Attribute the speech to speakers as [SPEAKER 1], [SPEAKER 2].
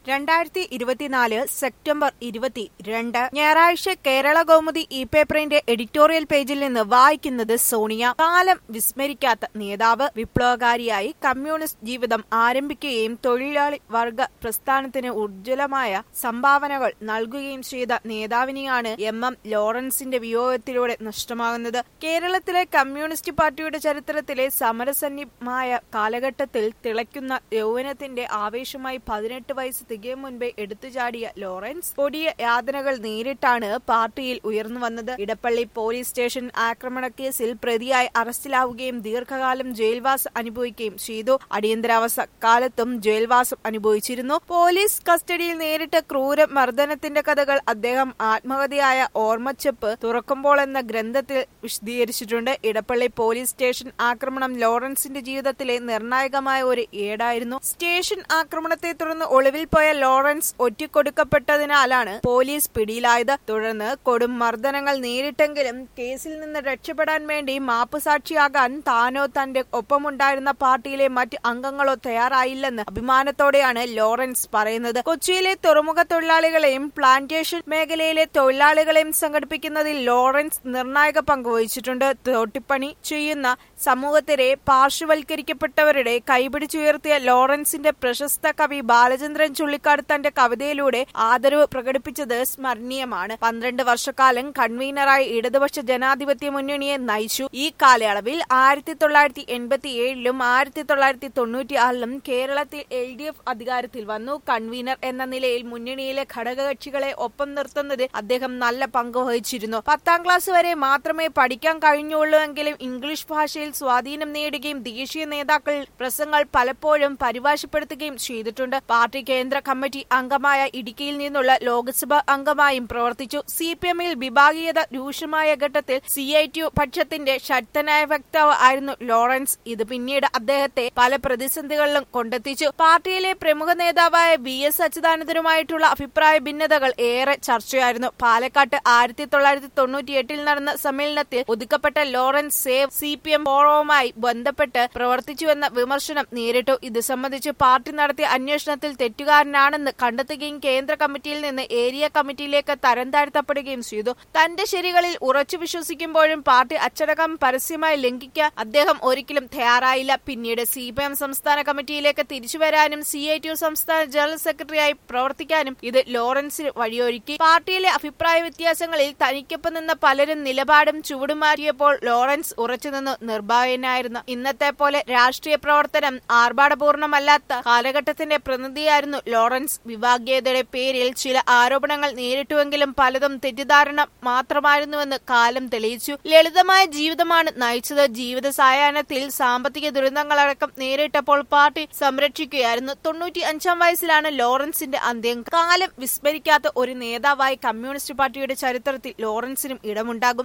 [SPEAKER 1] രണ്ടായിരത്തി ഇരുപത്തിനാല് സെപ്റ്റംബർ ഇരുപത്തി രണ്ട് ഞായറാഴ്ച കേരള കൗമുദി ഇ പേപ്പറിന്റെ എഡിറ്റോറിയൽ പേജിൽ നിന്ന് വായിക്കുന്നത് സോണിയ കാലം വിസ്മരിക്കാത്ത നേതാവ് വിപ്ലവകാരിയായി കമ്മ്യൂണിസ്റ്റ് ജീവിതം ആരംഭിക്കുകയും തൊഴിലാളി വർഗ പ്രസ്ഥാനത്തിന് ഉജ്ജ്വലമായ സംഭാവനകൾ നൽകുകയും ചെയ്ത നേതാവിനെയാണ് എം എം ലോറൻസിന്റെ വിയോഗത്തിലൂടെ നഷ്ടമാകുന്നത് കേരളത്തിലെ കമ്മ്യൂണിസ്റ്റ് പാർട്ടിയുടെ ചരിത്രത്തിലെ സമരസന്നിമായ കാലഘട്ടത്തിൽ തിളയ്ക്കുന്ന യൗവനത്തിന്റെ ആവേശമായി പതിനെട്ട് വയസ്സ് തികയും മുൻപേ എടുത്തുചാടിയ ലോറൻസ് കൊടിയ യാതനകൾ നേരിട്ടാണ് പാർട്ടിയിൽ ഉയർന്നു വന്നത് ഇടപ്പള്ളി പോലീസ് സ്റ്റേഷൻ ആക്രമണ കേസിൽ പ്രതിയായി അറസ്റ്റിലാവുകയും ദീർഘകാലം ജയിൽവാസം അനുഭവിക്കുകയും ചെയ്തു അടിയന്തരാവസ്ഥ കാലത്തും ജയിൽവാസം അനുഭവിച്ചിരുന്നു പോലീസ് കസ്റ്റഡിയിൽ നേരിട്ട ക്രൂര മർദ്ദനത്തിന്റെ കഥകൾ അദ്ദേഹം ആത്മകഥയായ ഓർമ്മച്ചെപ്പ് തുറക്കുമ്പോൾ എന്ന ഗ്രന്ഥത്തിൽ വിശദീകരിച്ചിട്ടുണ്ട് ഇടപ്പള്ളി പോലീസ് സ്റ്റേഷൻ ആക്രമണം ലോറൻസിന്റെ ജീവിതത്തിലെ നിർണായകമായ ഒരു ഏടായിരുന്നു സ്റ്റേഷൻ ആക്രമണത്തെ തുടർന്ന് ഒളിവിൽ പോയ ലോറൻസ് ഒറ്റിക്കൊടുക്കപ്പെട്ടതിനാലാണ് പോലീസ് പിടിയിലായത് തുടർന്ന് കൊടും മർദ്ദനങ്ങൾ നേരിട്ടെങ്കിലും കേസിൽ നിന്ന് രക്ഷപ്പെടാൻ വേണ്ടി മാപ്പുസാക്ഷിയാകാൻ താനോ തന്റെ ഒപ്പമുണ്ടായിരുന്ന പാർട്ടിയിലെ മറ്റ് അംഗങ്ങളോ തയ്യാറായില്ലെന്ന് അഭിമാനത്തോടെയാണ് ലോറൻസ് പറയുന്നത് കൊച്ചിയിലെ തുറമുഖ തൊഴിലാളികളെയും പ്ലാന്റേഷൻ മേഖലയിലെ തൊഴിലാളികളെയും സംഘടിപ്പിക്കുന്നതിൽ ലോറൻസ് നിർണായക പങ്കുവഹിച്ചിട്ടുണ്ട് തോട്ടിപ്പണി ചെയ്യുന്ന സമൂഹത്തിലെ പാർശ്വവൽക്കരിക്കപ്പെട്ടവരുടെ കൈപിടിച്ചുയർത്തിയ ലോറൻസിന്റെ പ്രശസ്ത കവി ബാലചന്ദ്രൻ ചുള്ളിക്കാട് തന്റെ കവിതയിലൂടെ ആദരവ് പ്രകടിപ്പിച്ചത് സ്മരണീയമാണ് പന്ത്രണ്ട് വർഷക്കാലം കൺവീനറായി ഇടതുപക്ഷ ജനാധിപത്യ മുന്നണിയെ നയിച്ചു ഈ കാലയളവിൽ ആയിരത്തി തൊള്ളായിരത്തി എൺപത്തി ഏഴിലും ആയിരത്തി തൊള്ളായിരത്തി തൊണ്ണൂറ്റിയാറിലും കേരളത്തിൽ എൽ ഡി എഫ് അധികാരത്തിൽ വന്നു കൺവീനർ എന്ന നിലയിൽ മുന്നണിയിലെ ഘടകകക്ഷികളെ ഒപ്പം നിർത്തുന്നതിൽ അദ്ദേഹം നല്ല പങ്ക് വഹിച്ചിരുന്നു പത്താം ക്ലാസ് വരെ മാത്രമേ പഠിക്കാൻ കഴിഞ്ഞുള്ളൂവെങ്കിലും ഇംഗ്ലീഷ് ഭാഷയിൽ സ്വാധീനം നേടുകയും ദേശീയ നേതാക്കൾ പ്രസംഗങ്ങൾ പലപ്പോഴും പരിഭാഷപ്പെടുത്തുകയും ചെയ്തിട്ടുണ്ട് പാർട്ടി കേന്ദ്ര കമ്മിറ്റി അംഗമായ ഇടുക്കിയിൽ നിന്നുള്ള ലോക്സഭാ അംഗമായും പ്രവർത്തിച്ചു സി പി എമ്മിൽ വിഭാഗീയത രൂക്ഷമായ ഘട്ടത്തിൽ സി ഐ ടി യു പക്ഷത്തിന്റെ ശക്തനായ വക്താവ് ആയിരുന്നു ലോറൻസ് ഇത് പിന്നീട് അദ്ദേഹത്തെ പല പ്രതിസന്ധികളിലും കൊണ്ടെത്തിച്ചു പാർട്ടിയിലെ പ്രമുഖ നേതാവായ വി എസ് അച്യുതാനന്ദനുമായിട്ടുള്ള അഭിപ്രായ ഭിന്നതകൾ ഏറെ ചർച്ചയായിരുന്നു പാലക്കാട്ട് ആയിരത്തി തൊള്ളായിരത്തി തൊണ്ണൂറ്റി എട്ടിൽ നടന്ന സമ്മേളനത്തിൽ ഒതുക്കപ്പെട്ട Lawrence save C P M ഫോറവുമായി ബന്ധപ്പെട്ട് പ്രവർത്തിച്ചുവെന്ന വിമർശനം നേരിട്ടു ഇത് സംബന്ധിച്ച് പാർട്ടി നടത്തിയ അന്വേഷണത്തിൽ തെറ്റുകാരനാണെന്ന് കണ്ടെത്തുകയും കേന്ദ്ര കമ്മിറ്റിയിൽ നിന്ന് ഏരിയ കമ്മിറ്റിയിലേക്ക് തരം താഴ്ത്തപ്പെടുകയും ചെയ്തു തന്റെ ശരികളിൽ ഉറച്ചു വിശ്വസിക്കുമ്പോഴും പാർട്ടി അച്ചടക്കം പരസ്യമായി ലംഘിക്കാൻ അദ്ദേഹം ഒരിക്കലും തയ്യാറായില്ല പിന്നീട് സി പി എം സംസ്ഥാന കമ്മിറ്റിയിലേക്ക് തിരിച്ചുവരാനും സി ഐ ടി യു സംസ്ഥാന ജനറൽ സെക്രട്ടറിയായി പ്രവർത്തിക്കാനും ഇത് ലോറൻസിന് വഴിയൊരുക്കി പാർട്ടിയിലെ അഭിപ്രായ വ്യത്യാസങ്ങളിൽ തനിക്കൊപ്പം നിന്ന പലരും നിലപാടും ചുവടുമാറിയപ്പോൾ ലോറൻസ് ഉറച്ചുനിന്ന് നിർഭാഗ്യനായിരുന്നു ഇന്നത്തെ പോലെ രാഷ്ട്രീയ പ്രവർത്തനം ആർഭാടപൂർണമല്ലാത്ത കാലഘട്ടത്തിന്റെ പ്രതിനിധിയായിരുന്നു ലോറൻസ് വിഭാഗീയതയുടെ പേരിൽ ചില ആരോപണങ്ങൾ നേരിട്ടുവെങ്കിലും പലതും തെറ്റിദ്ധാരണ മാത്രമായിരുന്നുവെന്ന് കാലം തെളിയിച്ചു ലളിതമായ ജീവിതമാണ് നയിച്ചത് ജീവിത സായാഹ്നത്തിൽ സാമ്പത്തിക ദുരന്തങ്ങളടക്കം നേരിട്ടപ്പോൾ പാർട്ടി സംരക്ഷിക്കുകയായിരുന്നു തൊണ്ണൂറ്റി അഞ്ചാം വയസ്സിലാണ് ലോറൻസിന്റെ അന്ത്യം കാലം വിസ്മരിക്കാത്ത ഒരു നേതാവായി കമ്മ്യൂണിസ്റ്റ് പാർട്ടിയുടെ ചരിത്രത്തിൽ ലോറൻസിനും ഇടമുണ്ടാകും